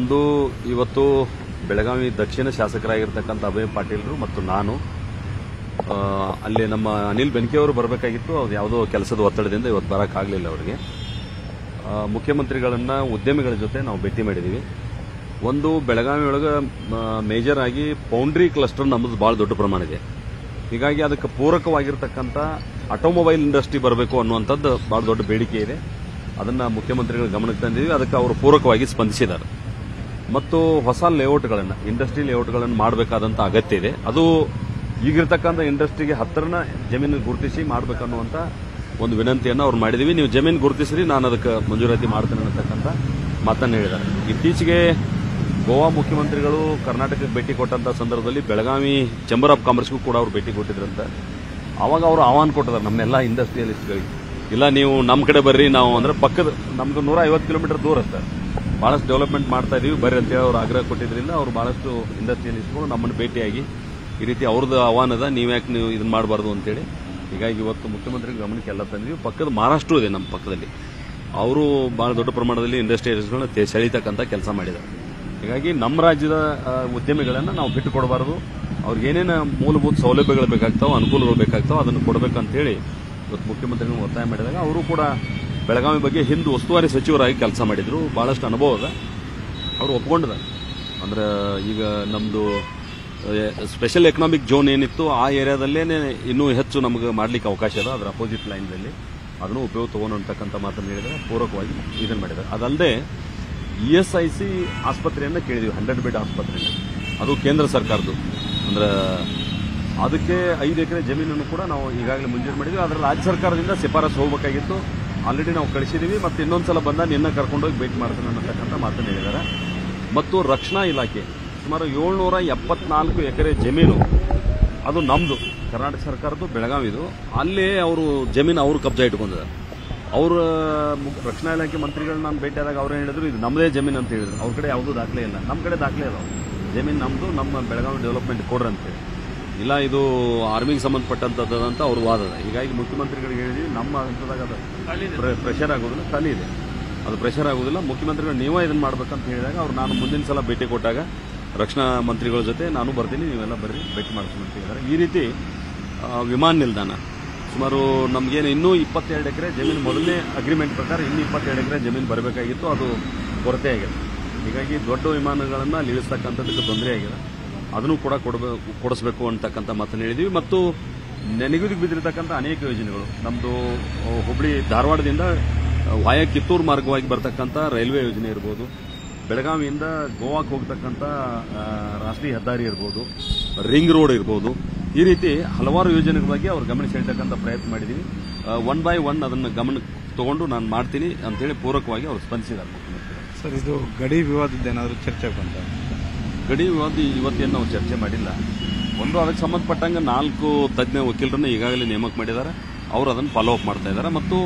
ನಮ್ಮದು ಇವತ್ತು ಬೆಳಗಾವಿ ದಕ್ಷಿಣ ಶಾಸಕರಾಗಿರ್ತಕ್ಕಂಥ ಅಭಯ ಪಾಟೀಲ್ರು ಮತ್ತು ನಾನು ಆ, ಅಲ್ಲಿ ನಮ್ಮ ಅನಿಲ್ ಬೆನ್ಕೆ ಅವರು ಬರಬೇಕಾಗಿತ್ತು ಅದು ಯಾವುದೋ ಕೆಲಸದ ಒತ್ತಡದಿಂದ ಇವತ್ತು ಬರೋಕ್ಕಾಗಲಿಲ್ಲ ಅವರಿಗೆ ಆ, ಮುಖ್ಯಮಂತ್ರಿಗಳನ್ನ ಉದ್ಯಮಿಗಳ ಜೊತೆ ನಾವು ಭೇಟಿ ಮಾಡಿದ್ದೀವಿ ಒಂದು ಬೆಳಗಾವಿ ಒಳಗೆ ಮೇಜರ್ ಆಗಿ ಪೌಂಡ್ರಿ ಕ್ಲಸ್ಟರ್ ನಮ್ಮದು ಭಾಳ ದೊಡ್ಡ ಪ್ರಮಾಣ ಇದೆ ಹೀಗಾಗಿ ಅದಕ್ಕೆ ಪೂರಕವಾಗಿರ್ತಕ್ಕಂಥ ಆಟೋಮೊಬೈಲ್ ಇಂಡಸ್ಟ್ರಿ ಬರಬೇಕು ಅನ್ನುವಂಥದ್ದು ಭಾಳ ದೊಡ್ಡ ಬೇಡಿಕೆ ಇದೆ ಅದನ್ನ ಮುಖ್ಯಮಂತ್ರಿಗಳ ಗಮನಕ್ಕೆ ತಂದಿದ್ದೀವಿ ಅದಕ್ಕೆ ಅವರು ಪೂರಕವಾಗಿ ಸ್ಪಂದಿಸಿದ್ದಾರೆ ಮತ್ತು ಹೊಸ ಲೇಔಟ್ಗಳನ್ನು ಇಂಡಸ್ಟ್ರಿ ಲೇಔಟ್ಗಳನ್ನು ಮಾಡಬೇಕಾದಂಥ ಅಗತ್ಯ ಇದೆ ಅದು ಈಗಿರ್ತಕ್ಕಂಥ ಇಂಡಸ್ಟ್ರಿಗೆ ಹತ್ತಿರನ ಜಮೀನು ಗುರುತಿಸಿ ಮಾಡಬೇಕನ್ನುವಂಥ ಒಂದು ವಿನಂತಿಯನ್ನು ಅವ್ರು ಮಾಡಿದೀವಿ ನೀವು ಜಮೀನು ಗುರುತಿಸ್ರಿ ನಾನು ಅದಕ್ಕೆ ಮಂಜೂರಾತಿ ಮಾಡ್ತೇನೆ ಅನ್ನತಕ್ಕಂಥ ಮಾತನ್ನು ಹೇಳಿದ್ದಾರೆ ಇತ್ತೀಚೆಗೆ ಗೋವಾ ಮುಖ್ಯಮಂತ್ರಿಗಳು ಕರ್ನಾಟಕಕ್ಕೆ ಭೇಟಿ ಕೊಟ್ಟಂತ ಸಂದರ್ಭದಲ್ಲಿ ಬೆಳಗಾವಿ ಚೇಂಬರ್ ಆಫ್ ಕಾಮರ್ಸ್ಗೂ ಕೂಡ ಅವರು ಭೇಟಿ ಕೊಟ್ಟಿದ್ರಂತೆ ಅವಾಗ ಅವರು ಆಹ್ವಾನ ಕೊಟ್ಟಿದ್ದಾರೆ ನಮ್ಮೆಲ್ಲ ಇಂಡಸ್ಟ್ರಿಯಲಿಸ್ಟ್ಗಳಿಗೆ ಇಲ್ಲ ನೀವು ನಮ್ಮ ಕಡೆ ಬರ್ರಿ ನಾವು ಅಂದ್ರೆ ಪಕ್ಕದ ನಮ್ಗೆ ನೂರ ಐವತ್ತು ಕಿಲೋಮೀಟರ್ ದೂರ ಅಷ್ಟೇ ಬಹಳಷ್ಟು ಡೆವಲಪ್ಮೆಂಟ್ ಮಾಡ್ತಾ ಇದೀವಿ ಬರ್ರಿ ಅಂತೇಳಿ ಅವ್ರು ಆಗ್ರಹ ಕೊಟ್ಟಿದ್ರಿಂದ ಅವರು ಬಹಳಷ್ಟು ಇಂಡಸ್ಟ್ರಿಯಲಿಸ್ಟ್ಗಳು ನಮ್ಮನ್ನು ಭೇಟಿಯಾಗಿ ಈ ರೀತಿ ಅವ್ರದ್ದು ಆಹ್ವಾನದ ನೀವ್ಯಾಕೆ ನೀವು ಇದನ್ನ ಮಾಡಬಾರ್ದು ಅಂತೇಳಿ ಹೀಗಾಗಿ ಇವತ್ತು ಮುಖ್ಯಮಂತ್ರಿ ಗಮನಕ್ಕೆ ಎಲ್ಲ ತಂದಿದ್ದೀವಿ ಪಕ್ಕದ ಮಹಾರಾಷ್ಟ್ರ ಇದೆ ನಮ್ಮ ಪಕ್ಕದಲ್ಲಿ ಅವರು ಬಹಳ ದೊಡ್ಡ ಪ್ರಮಾಣದಲ್ಲಿ ಇಂಡಸ್ಟ್ರಿಯಲ್ಸ್ಗಳನ್ನ ತೆ- ಸೆಳೀತಕ್ಕಂಥ ಕೆಲಸ ಮಾಡಿದ್ದಾರೆ ಹೀಗಾಗಿ ನಮ್ಮ ರಾಜ್ಯದ ಆ, ಉದ್ಯಮಿಗಳನ್ನ ನಾವು ಬಿಟ್ಟು ಕೊಡಬಾರದು ಅವ್ರಿಗೆ ಏನೇನು ಮೂಲಭೂತ ಸೌಲಭ್ಯಗಳು ಬೇಕಾಗ್ತಾವೋ ಅನುಕೂಲಗಳು ಬೇಕಾಗ್ತಾವೋ ಅದನ್ನು ಕೊಡಬೇಕಂತ ಹೇಳಿ ಇವತ್ತು ಮುಖ್ಯಮಂತ್ರಿಗಳು ಒತ್ತಾಯ ಮಾಡಿದಾಗ ಅವರು ಕೂಡ ಬೆಳಗಾವಿ ಬಗ್ಗೆ ಹಿಂದೂ ಉಸ್ತುವಾರಿ ಸಚಿವರಾಗಿ ಕೆಲಸ ಮಾಡಿದ್ರು ಬಹಳಷ್ಟು ಅನುಭವ ಅದ ಅವರು ಒಪ್ಕೊಂಡಿದ್ದಾರೆ ಅಂದ್ರೆ ಈಗ ನಮ್ಮದು ಸ್ಪೆಷಲ್ ಎಕನಾಮಿಕ್ ಜೋನ್ ಏನಿತ್ತು ಆ ಏರಿಯಾದಲ್ಲೇ ಇನ್ನೂ ಹೆಚ್ಚು ನಮಗೆ ಮಾಡ್ಲಿಕ್ಕೆ ಅವಕಾಶ ಇದೆ ಅದರ ಅಪೋಸಿಟ್ ಲೈನ್ದಲ್ಲಿ ಅದನ್ನು ಉಪಯೋಗ ತಗೊಂಡು ಅಂತಕ್ಕಂಥ ಮಾತನ್ನು ಹೇಳಿದರೆ ಪೂರಕವಾಗಿ ಇದನ್ನು ಮಾಡಿದ್ದಾರೆ ಅದಲ್ಲದೆ ಇ ಎಸ್ ಐ ಸಿ ಆಸ್ಪತ್ರೆಯನ್ನು ಕೇಳಿದ್ವಿ ಹಂಡ್ರೆಡ್ ಬೆಡ್ ಆಸ್ಪತ್ರೆಯನ್ನು ಅದು ಕೇಂದ್ರ ಸರ್ಕಾರದ್ದು ಅಂದ್ರೆ ಅದಕ್ಕೆ ಐದು ಎಕರೆ ಜಮೀನನ್ನು ಕೂಡ ನಾವು ಈಗಾಗಲೇ ಮಂಜೂರು ಮಾಡಿದ್ವಿ ಅದರ ರಾಜ್ಯ ಸರ್ಕಾರದಿಂದ ಶಿಫಾರಸು ಹೋಗಬೇಕಾಗಿತ್ತು ಆಲ್ರೆಡಿ ನಾವು ಕಳಿಸಿದ್ದೀವಿ ಮತ್ತು ಇನ್ನೊಂದ್ಸಲ ಬಂದ ನಿನ್ನ ಕರ್ಕೊಂಡೋಗಿ ಭೇಟಿ ಮಾಡ್ತೇನೆ ಅನ್ನತಕ್ಕಂಥ ಮಾತನ್ನು ಹೇಳಿದ್ದಾರೆ ಮತ್ತು ರಕ್ಷಣಾ ಇಲಾಖೆ ಸುಮಾರು ಏಳ್ನೂರ ಎಪ್ಪತ್ನಾಲ್ಕು ಎಕರೆ ಜಮೀನು ಅದು ನಮ್ಮದು ಕರ್ನಾಟಕ ಸರ್ಕಾರದ್ದು ಬೆಳಗಾವಿದು ಅಲ್ಲೇ ಅವರು ಜಮೀನು ಅವರು ಕಬ್ಜಾ ಇಟ್ಕೊಂಡಿದ್ದಾರೆ ಅವ್ರ ಮು- ರಕ್ಷಣಾ ಇಲಾಖೆ ಮಂತ್ರಿಗಳು ನಾನು ಭೇಟಿಯಾದಾಗ ಅವ್ರು ಹೇಳಿದ್ರು ಇದು ನಮ್ಮದೇ ಜಮೀನು ಅಂತ ಹೇಳಿದ್ರು ಅವ್ರ ಕಡೆ ಯಾವುದೂ ದಾಖಲೆ ಇಲ್ಲ ನಮ್ಮ ಕಡೆ ದಾಖಲೆ ಇದಾವೆ ಜಮೀನು ನಮ್ಮದು ನಮ್ಮ ಬೆಳಗಾವಿ ಡೆವಲಪ್ಮೆಂಟ್ ಕೊಡ್ರಿ ಅಂತೇಳಿ ಇಲ್ಲ ಇದು ಆರ್ಮಿಗೆ ಸಂಬಂಧಪಟ್ಟಂಥದ್ದು ಅಂತ ಅವ್ರ ವಾದ ಅದ ಹೀಗಾಗಿ ಮುಖ್ಯಮಂತ್ರಿಗಳಿಗೆ ಹೇಳಿದ್ವಿ ನಮ್ಮ ಹಂತದಾಗ ಅದು ಪ್ರೆ- ಪ್ರೆಷರ್ ಆಗೋದಿಲ್ಲ ಖಾಲಿ ಇದೆ ಅದು ಪ್ರೆಷರ್ ಆಗೋದಿಲ್ಲ ಮುಖ್ಯಮಂತ್ರಿಗಳು ನೀವೇ ಇದನ್ನ ಮಾಡ್ಬೇಕಂತ ಹೇಳಿದಾಗ ಅವ್ರು ನಾನು ಮುಂದಿನ ಸಲ ಭೇಟಿ ಕೊಟ್ಟಾಗ ರಕ್ಷಣಾ ಮಂತ್ರಿಗಳ ಜೊತೆ ನಾನು ಬರ್ತೀನಿ ನೀವೆಲ್ಲ ಬರ್ರಿ ಭೇಟಿ ಮಾಡ್ತೀನಿ ಅಂತ ಹೇಳಿದ್ದಾರೆ ಈ ರೀತಿ ಆ, ವಿಮಾನ ನಿಲ್ದಾಣ ಸುಮಾರು ನಮಗೇನು ಇನ್ನೂ ಇಪ್ಪತ್ತೆರಡು ಎಕರೆ ಜಮೀನು ಮೊದಲನೇ ಅಗ್ರಿಮೆಂಟ್ ಪ್ರಕಾರ ಇನ್ನೂ ಇಪ್ಪತ್ತೆರಡು ಎಕರೆ ಜಮೀನು ಬರಬೇಕಾಗಿತ್ತು ಅದು ಕೊರತೆ ಆಗಿದೆ ಹೀಗಾಗಿ ದೊಡ್ಡ ವಿಮಾನಗಳನ್ನು ಅಲ್ಲಿ ಇಳಿಸ್ತಕ್ಕಂಥದ್ದಕ್ಕೆ ತೊಂದರೆ ಆಗಿದೆ ಅದನ್ನು ಕೂಡ ಕೊಡಬೇಕು ಕೊಡಿಸ್ಬೇಕು ಅಂತಕ್ಕಂಥ ಮಾತನ್ನು ಹೇಳಿದ್ವಿ ಮತ್ತು ನೆನೆಗುದಿಗೆ ಬಿದ್ದಿರತಕ್ಕಂಥ ಅನೇಕ ಯೋಜನೆಗಳು ನಮ್ಮದು ಹುಬ್ಳಿ ಧಾರವಾಡದಿಂದ ವಾಯ ಕಿತ್ತೂರು ಮಾರ್ಗವಾಗಿ ಬರ್ತಕ್ಕಂಥ ರೈಲ್ವೆ ಯೋಜನೆ ಇರ್ಬೋದು ಬೆಳಗಾವಿಯಿಂದ ಗೋವಾಕ್ಕೆ ಹೋಗ್ತಕ್ಕಂಥ ಆ, ರಾಷ್ಟ್ರೀಯ ಹೆದ್ದಾರಿ ಇರ್ಬೋದು ರಿಂಗ್ ರೋಡ್ ಇರ್ಬೋದು ಈ ರೀತಿ ಹಲವಾರು ಯೋಜನೆಗಳ ಬಗ್ಗೆ ಅವ್ರು ಗಮನ ಸೆಳೆತಕ್ಕಂಥ ಪ್ರಯತ್ನ ಮಾಡಿದ್ದೀವಿ ಒನ್ ಬೈ ಒನ್ ಅದನ್ನು ಗಮನಕ್ಕೆ ತಗೊಂಡು ನಾನು ಮಾಡ್ತೀನಿ ಅಂತೇಳಿ ಪೂರಕವಾಗಿ ಅವರು ಸ್ಪಂದಿಸಿದ್ದಾರೆ ಮುಖ್ಯಮಂತ್ರಿಗಳು ಸರ್ ಇದು ಗಡಿ ವಿವಾದದ್ದು ಏನಾದರೂ ಚರ್ಚೆ ಬಂತ ಗಡಿ ವಿವಾದ ಇವತ್ತೇನು ನಾವು ಚರ್ಚೆ ಮಾಡಿಲ್ಲ ಒಂದು ಅದಕ್ಕೆ ಸಂಬಂಧಪಟ್ಟಂಗೆ ನಾಲ್ಕು ತಜ್ಞ ವಕೀಲರನ್ನ ಈಗಾಗಲೇ ನೇಮಕ ಮಾಡಿದ್ದಾರೆ ಅವರು ಅದನ್ನು ಫಾಲೋ ಅಪ್ ಮಾಡ್ತಾ ಇದ್ದಾರೆ ಮತ್ತು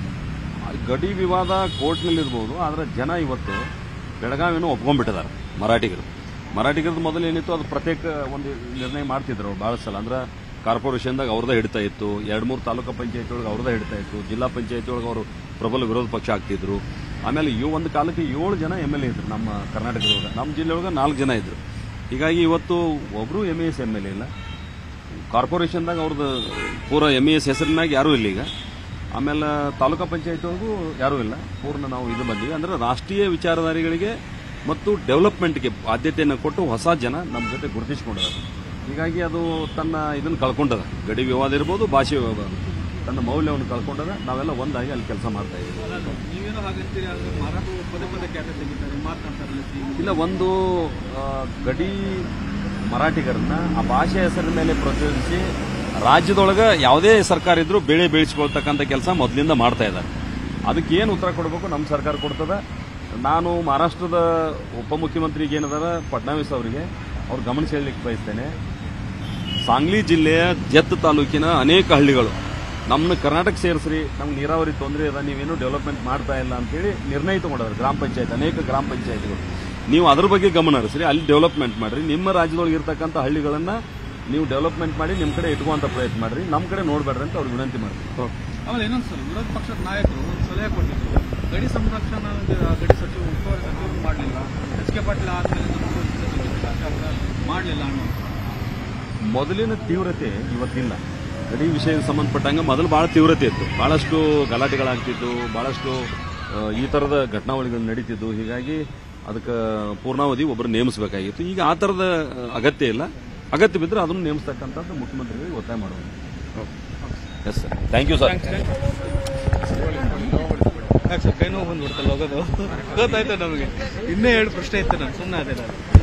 ಆ ಗಡಿ ವಿವಾದ ಕೋರ್ಟ್ನಲ್ಲಿರ್ಬೋದು ಆದರೆ ಜನ ಇವತ್ತು ಬೆಳಗಾವಿನೂ ಒಪ್ಕೊಂಡ್ಬಿಟ್ಟಿದ್ದಾರೆ ಮರಾಠಿಗರು ಮರಾಠಿಗರದ್ದು ಮೊದಲು ಏನಿತ್ತು ಅದು ಪ್ರತ್ಯೇಕ ಒಂದು ನಿರ್ಣಯ ಮಾಡ್ತಿದ್ರು ಅವ್ರು ಭಾಳ ಸಲ ಅಂದ್ರೆ ಕಾರ್ಪೊರೇಷನ್ದಾಗ ಅವ್ರದ್ದೇ ಹಿಡ್ತಾ ಇತ್ತು ಎರಡು ಮೂರು ತಾಲೂಕು ಪಂಚಾಯತಿ ಒಳಗೆ ಅವ್ರದ್ದೇ ಹಿಡ್ತಾ ಇತ್ತು ಜಿಲ್ಲಾ ಪಂಚಾಯತಿ ಒಳಗೆ ಅವರು ಪ್ರಬಲ ವಿರೋಧ ಪಕ್ಷ ಆಗ್ತಿದ್ರು ಆಮೇಲೆ ಇವು ಒಂದು ಕಾಲಕ್ಕೆ ಏಳು ಜನ ಎಮ್ ಎಲ್ ಎ ಇದ್ರು ನಮ್ಮ ಕರ್ನಾಟಕದೊಳಗೆ ನಮ್ಮ ಜಿಲ್ಲೆಯೊಳಗೆ ನಾಲ್ಕು ಜನ ಇದ್ರು ಹೀಗಾಗಿ ಇವತ್ತು ಒಬ್ಬರು M S M L A ಇಲ್ಲ ಕಾರ್ಪೊರೇಷನ್ದಾಗ ಅವ್ರದ್ದು ಪೂರ ಎಮ್ ಎಸ್ ಹೆಸರಿನಾಗ ಯಾರೂ ಇಲ್ಲ ಈಗ ಆಮೇಲೆ ತಾಲೂಕಾ ಪಂಚಾಯತ್ ಒಳಗೂ ಯಾರೂ ಇಲ್ಲ ಪೂರ್ಣ ನಾವು ಇದು ಬಂದ್ವಿ ಅಂದ್ರೆ ರಾಷ್ಟ್ರೀಯ ವಿಚಾರಧಾರಿಗಳಿಗೆ ಮತ್ತು ಡೆವಲಪ್ಮೆಂಟ್ಗೆ ಆದ್ಯತೆಯನ್ನು ಕೊಟ್ಟು ಹೊಸ ಜನ ನಮ್ಮ ಜೊತೆ ಗುರುತಿಸಿಕೊಂಡಿದ್ದಾರೆ ಹೀಗಾಗಿ ಅದು ತನ್ನ ಇದನ್ನು ಕಳ್ಕೊಂಡದ ಗಡಿ ವಿವಾದ ಇರ್ಬೋದು ಭಾಷೆ ವಿವಾದ ತನ್ನ ಮೌಲ್ಯವನ್ನು ಕಳ್ಕೊಂಡದ ನಾವೆಲ್ಲ ಒಂದಾಗಿ ಅಲ್ಲಿ ಕೆಲಸ ಮಾಡ್ತಾ ಇದ್ದೀವಿ ನೀವೇನೋ ಹಾಗಂತೀರಿ ಆದ್ರೆ ಮರಾಠ ಪದೇ ಪದೇ ಕ್ಯಾರೆ ತೆಗಿತಾರೆ ಮಾತನಾಡ್ತಾರೆ ಇಲ್ಲ ಒಂದು ಆ, ಗಡಿ ಮರಾಠಿಗರನ್ನ ಆ ಭಾಷೆ ಹೆಸರಿನ ಮೇಲೆ ಪ್ರಚೋದಿಸಿ ರಾಜ್ಯದೊಳಗೆ ಯಾವುದೇ ಸರ್ಕಾರ ಇದ್ರೂ ಬೆಳೆ ಬೆಳೆಸ್ಕೊಳ್ತಕ್ಕಂಥ ಕೆಲಸ ಮೊದಲಿಂದ ಮಾಡ್ತಾ ಇದ್ದಾರೆ ಅದಕ್ಕೆ ಏನು ಉತ್ತರ ಕೊಡಬೇಕು ನಮ್ಮ ಸರ್ಕಾರ ಕೊಡ್ತದ ನಾನು ಮಹಾರಾಷ್ಟ್ರದ ಉಪಮುಖ್ಯಮಂತ್ರಿಗೆ ಏನದಾರ ಫಡ್ನವೀಸ್ ಅವರಿಗೆ ಅವ್ರು ಗಮನ ಸೆಳೆಯಲಿಕ್ಕೆ ಬಯಸ್ತೇನೆ ಸಾಂಗ್ಲಿ ಜಿಲ್ಲೆಯ ಜತ್ ತಾಲೂಕಿನ ಅನೇಕ ಹಳ್ಳಿಗಳು ನಮ್ಮನ್ನ ಕರ್ನಾಟಕ ಸೇರಿಸ್ರಿ ನಮ್ಗೆ ನೀರಾವರಿ ತೊಂದರೆ ಇದೆ ನೀವೇನು ಡೆವಲಪ್ಮೆಂಟ್ ಮಾಡ್ತಾ ಇಲ್ಲ ಅಂತೇಳಿ ನಿರ್ಣಯ ತಗೊಂಡಾರೆ ಗ್ರಾಮ ಪಂಚಾಯತ್ ಅನೇಕ ಗ್ರಾಮ ಪಂಚಾಯತ್ಗಳು ನೀವು ಅದ್ರ ಬಗ್ಗೆ ಗಮನ ಹರಿಸ್ರಿ ಅಲ್ಲಿ ಡೆವಲಪ್ಮೆಂಟ್ ಮಾಡ್ರಿ ನಿಮ್ಮ ರಾಜ್ಯದೊಳಗೆ ಇರ್ತಕ್ಕಂಥ ಹಳ್ಳಿಗಳನ್ನ ನೀವು ಡೆವಲಪ್ಮೆಂಟ್ ಮಾಡಿ ನಿಮ್ಮ ಕಡೆ ಇಟ್ಕುವಂತ ಪ್ರಯತ್ನ ಮಾಡ್ರಿ ನಮ್ಮ ಕಡೆ ನೋಡ್ಬೇಡ್ರಿ ಅಂತ ಅವ್ರಿಗೆ ವಿನಂತಿ ಮಾಡ್ತೀವಿ ಆಮೇಲೆ ಇನ್ನೊಂದು ಸರ್ ವಿರೋಧ ಪಕ್ಷದ ನಾಯಕರು ಒಂದು ಸಲಹೆ ಕೊಟ್ಟಿದ್ರು ಗಡಿ ಸಂರಕ್ಷಣಾ ಗಡಿ ಸಚಿವ ಉಸ್ತುವಾರಿ ಸಚಿವರು ಮಾಡಲಿಲ್ಲ ಎಚ್ ಕೆ ಪಾಟೀಲ್ ಆದ್ಮೇಲೆ ಮಾಡಲಿಲ್ಲ ಅನ್ನೋ ಮೊದಲಿನ ತೀವ್ರತೆ ಇವತ್ತಿಲ್ಲ ಗಡಿ ವಿಷಯಕ್ಕೆ ಸಂಬಂಧಪಟ್ಟಂಗೆ ಮೊದಲು ಭಾಳ ತೀವ್ರತೆ ಇತ್ತು ಭಾಳಷ್ಟು ಗಲಾಟೆಗಳಾಗ್ತಿದ್ದು ಭಾಳಷ್ಟು ಆ, ಈ ಥರದ ಘಟನಾವಳಿಗಳು ನಡೀತಿದ್ದು ಹೀಗಾಗಿ ಅದಕ್ಕೆ ಪೂರ್ಣಾವಧಿ ಒಬ್ಬರು ನೇಮಿಸಬೇಕಾಗಿತ್ತು ಈಗ ಆ ಥರದ ಆ, ಅಗತ್ಯ ಇಲ್ಲ ಅಗತ್ಯ ಬಿದ್ದರೆ ಅದನ್ನು ನೇಮಿಸ್ತಕ್ಕಂಥದ್ದು ಮುಖ್ಯಮಂತ್ರಿಗಳಿಗೆ ಒತ್ತಾಯ ಮಾಡೋದು yes sir thank you sir ಯಾಕೆ ಸರ್ ಕೈ ನೋವು ಬಂದ್ಬಿಡ್ತಲ್ಲ ಹೋಗೋದು ಗೊತ್ತಾಯ್ತು ನಮಗೆ ಇನ್ನೇ ಎರಡು ಪ್ರಶ್ನೆ ಇತ್ತು ನಾನು ಸುಮ್ಮನೆ ಅದೇ ನಾನು